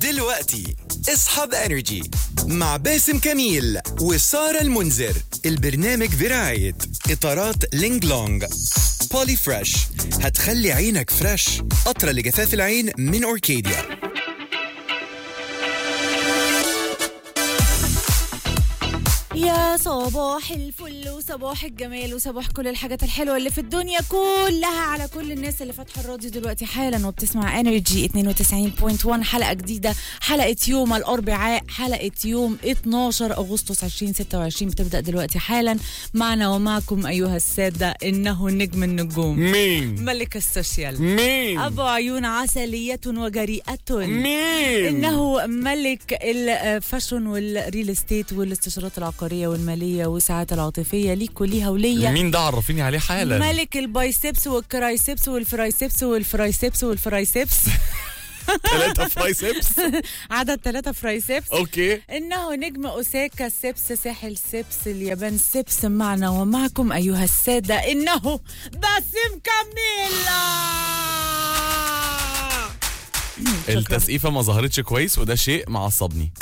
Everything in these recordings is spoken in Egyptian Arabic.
دلوقتي اصحاب انرجي مع باسم كميل وسارة المنذر البرنامج برعاية اطارات لينج لونج بولي فريش هتخلي عينك فريش قطرة لجفاف العين من اوركيديا يا صباح الفل وصباح الجمال وصباح كل الحاجات الحلوه اللي في الدنيا كلها على كل الناس اللي فاتحه الراديو دلوقتي حالا وبتسمع انرجي 92.1 حلقه جديده حلقه يوم الاربعاء حلقه يوم 12 اغسطس 2026 بتبدا دلوقتي حالا معنا ومعكم ايها الساده انه نجم النجوم مين ملك السوشيال مين ابو عيون عسليه وجريئه مين انه ملك الفاشون والريل استيت والاستشارات العقاريه والماليه والساعات العاطفيه ليك وليها وليا مين ده عرفيني عليه حالا ملك البايسبس والكرايسبس والفرايسبس والفرايسبس والفرايسبس ثلاثة فرايسبس عدد ثلاثة فرايسبس اوكي إنه نجم أوساكا سبس ساحل سبس اليابان سبس معنا ومعكم أيها السادة إنه باسم كميلا التسقيفة ما ظهرتش كويس وده شيء معصبني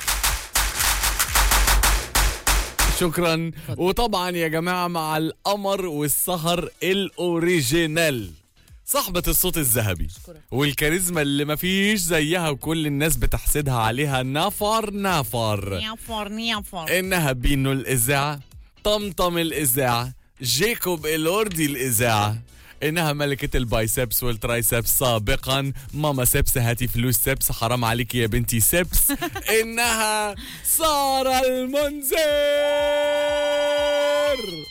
شكرا وطبعا يا جماعة مع القمر والسهر الأوريجينال صاحبة الصوت الذهبي أشكرك. والكاريزما اللي مفيش زيها وكل الناس بتحسدها عليها نفر نفر نيافر نيافر إنها بينو الإذاعة طمطم الإذاعة جيكوب الوردي الإذاعة إنها ملكة البايسبس والترايسبس سابقا ماما سبس هاتي فلوس سبس حرام عليك يا بنتي سبس إنها سارة المنذر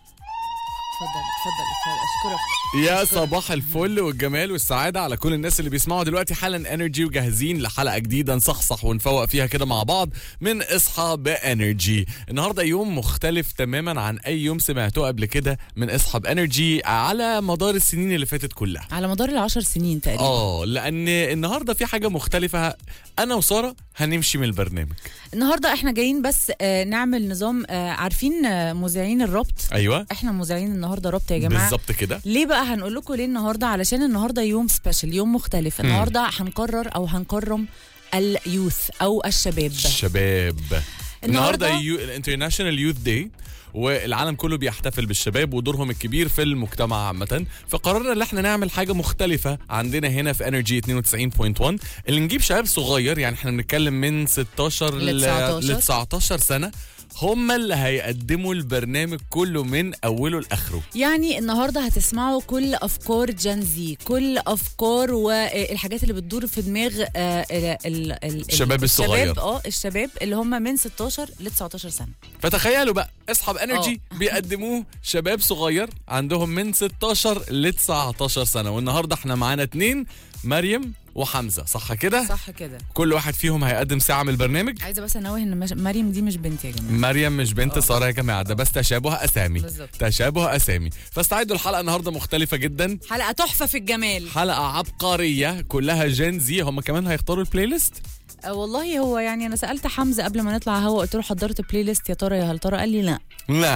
اتفضل اتفضل اتفضل أشكرك يا صباح الفل والجمال والسعادة على كل الناس اللي بيسمعوا دلوقتي حالا انرجي وجاهزين لحلقة جديدة نصحصح ونفوق فيها كده مع بعض من اصحى بانرجي النهاردة يوم مختلف تماما عن اي يوم سمعتوه قبل كده من اصحى بانرجي على مدار السنين اللي فاتت كلها على مدار العشر سنين تقريبا اه لان النهارده في حاجة مختلفة انا وسارة هنمشي من البرنامج النهارده احنا جايين بس آه، نعمل نظام آه، عارفين آه، مذيعين الربط ايوه احنا مذيعين النهارده ربط يا جماعه بالظبط كده ليه بقى هنقول لكم ليه النهارده علشان النهارده يوم سبيشال يوم مختلف النهارده هنقرر او هنكرم اليوث او الشباب الشباب النهارده النهاردة- يو... الانترناشونال يوث داي والعالم كله بيحتفل بالشباب ودورهم الكبير في المجتمع عامة فقررنا ان احنا نعمل حاجة مختلفة عندنا هنا في انرجي 92.1 اللي نجيب شباب صغير يعني احنا بنتكلم من 16 ل 19. ل 19 سنة هم اللي هيقدموا البرنامج كله من اوله لاخره يعني النهارده هتسمعوا كل افكار جنزي كل افكار والحاجات اللي بتدور في دماغ آه، ال- ال- ال- الشباب الصغير. الشباب اه الشباب اللي هم من 16 ل 19 سنه فتخيلوا بقى اصحاب انرجي بيقدموه شباب صغير عندهم من 16 ل 19 سنه والنهارده احنا معانا اتنين مريم وحمزه صح كده صح كده كل واحد فيهم هيقدم ساعه من البرنامج عايزه بس انوه ان مش- مريم دي مش بنت يا جماعه مريم مش بنت ساره يا جماعه ده بس تشابه اسامي بالظبط. تشابه اسامي فاستعدوا الحلقه النهارده مختلفه جدا حلقه تحفه في الجمال حلقه عبقريه كلها جين زي هم كمان هيختاروا البلاي ليست آه، والله هو يعني انا سالت حمزه قبل ما نطلع هوا قلت له حضرت بلاي ليست يا ترى يا هل ترى قال لي لا لا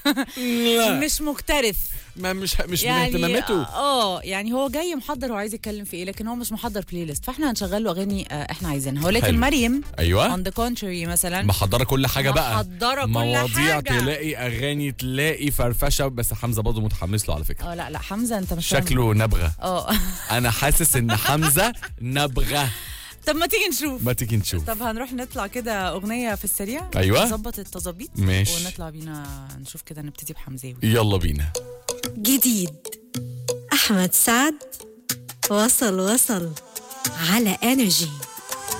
لا مش مكترث ما مش مش من يعني اهتماماته اه يعني هو جاي محضر هو عايز يتكلم في ايه لكن هو مش محضر بلاي ليست فاحنا هنشغل له اغاني آه، احنا عايزينها ولكن حلو. مريم ايوه on the contrary مثلا محضره كل حاجه بقى محضرة كل مواضيع حاجة. تلاقي اغاني تلاقي فرفشه بس حمزه برضه متحمس له على فكره اه لا لا حمزه انت مش فاهم. شكله نبغه اه انا حاسس ان حمزه نبغه طب ما تيجي نشوف ما تيجي نشوف طب هنروح نطلع كده اغنيه في السريع أيوة. نظبط التظابيط ماشي. ونطلع بينا نشوف كده نبتدي بحمزاوي يلا بينا جديد أحمد سعد وصل وصل على انرجي